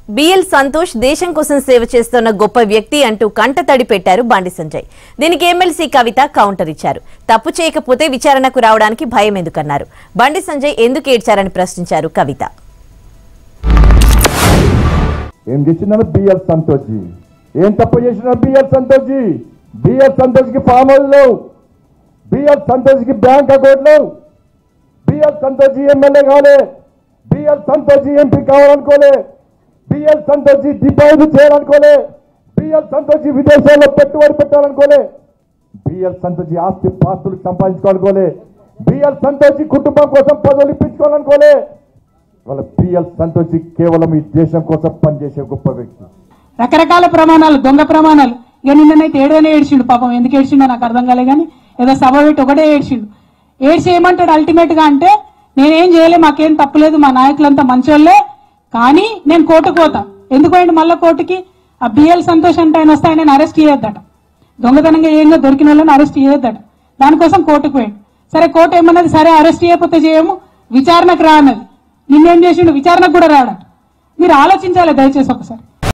BL Santosh దేశం కోసం సేవ చేస్తున్న గొప్ప వ్యక్తి అంటూ కంటతడి పెట్టారు బండి సంజయ్ దీనికి ఎమ్మెల్సీ కవిత కౌంటర్ ఇచ్చారు తప్పు చేయకపోతే విచారణకు రావడానికి భయం ఎందుకన్నారు బండి సంజయ్ ఎందుకు ఏడ్చారని ప్రశ్నించారు కవిత ఏం చేసినారు బిఎల్ సంతోష్ జీ ఏం తప్పు చేసినారు బిఎల్ సంతోష్ జీ బిఎల్ సంతోష్ కి ఫామ్ హౌస్ లేవు బిఎల్ సంతోష్ కి బ్యాంక్ అకౌంట్ లేవు బిఎల్ సంతోష్ జీ ఎమ్మెల్యే కావాలి బిఎల్ సంతోష్ జీ ఎంపీ కావాలనుకోలే బిఎల్ సంతోష్ జీ డిపాజిట్ చేయాలనుకోలే బిఎల్ సంతోష్ జీ విదేశాల్లో పెట్టుబడి పెట్టాలనుకోలే బిఎల్ సంతోష్ జీ ఆస్తి పాస్తులు సంపాదించుకోవాలనుకోలే బిఎల్ సంతోష్ జీ కుటుంబం కోసం పదవులు ఇప్పించుకోవాలనుకోలే వాళ్ళ పిఎల్ సంతోష్ జీ కేవలం ఈ దేశం కోసం పనిచేసే గొప్ప వ్యక్తి రకరకాల ప్రమాణాలు దొంగ ప్రమాణాలు ఇక నిన్ననైతే ఏడవనే ఏడ్చిండు పాపం ఎందుకు ఏడ్చిండో నాకు అర్థం కాలే కానీ ఏదో సభ పెట్టి ఒకటే ఏడ్చిండు ఏడ్చి ఏమంటాడు అల్టిమేట్ గా అంటే నేనేం చేయలే మాకేం తప్పులేదు మా నాయకులంతా మంచోళ్ళే కానీ నేను కోర్టుకు పోతా ఎందుకు పోయిండు మళ్ళీ కోర్టుకి ఆ బిఎల్ సంతోష్ అంటే ఆయన వస్తే ఆయన అరెస్ట్ చేయొద్దట దొంగతనంగా ఏంగా దొరికిన వాళ్ళని అరెస్ట్ చేయొద్దట దానికోసం కోర్టుకు పోయిండు సరే కోర్టు ఏమన్నది సరే అరెస్ట్ చేయకపోతే చేయము విచారణకు రా అన్నది నిన్నేం చేసిండు విచారణకు కూడా రాడట మీరు ఆలోచించాలి దయచేసి ఒకసారి